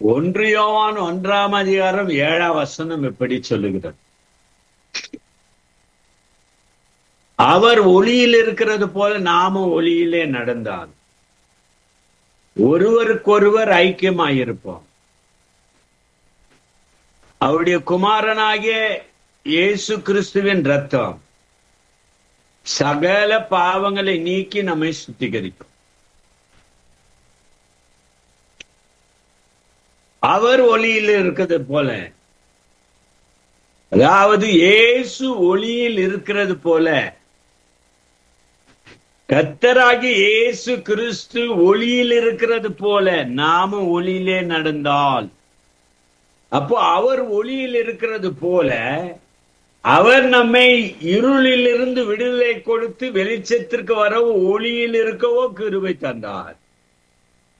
ஒன்று யோவான் ஒன்றாம் அதிகாரம் ஏழாம் வசனம் இப்படி சொல்லுகிறது அவர் ஒளியில் இருக்கிறது போல நாமும் ஒளியிலே நடந்தால் ஒருவருக்கொருவர் ஐக்கியமாயிருப்போம் அவருடைய குமாரனாகிய இயேசு கிறிஸ்துவின் ரத்தம் சகல பாவங்களை நீக்கி நம்மை சுத்திகரிக்கும் அவர் ஒளியில் இருக்கிறது போல அதாவது இயேசு ஒளியில் இருக்கிறது போல கத்தராகி இயேசு கிறிஸ்து ஒளியில் இருக்கிறது போல நாமும் ஒளியிலே நடந்தால் அப்போ அவர் ஒளியில் இருக்கிறது போல அவர் நம்மை இருளில் இருந்து விடுதலை கொடுத்து வெளிச்சத்திற்கு வரவோ ஒளியில் இருக்கவோ கிருபை தந்தார்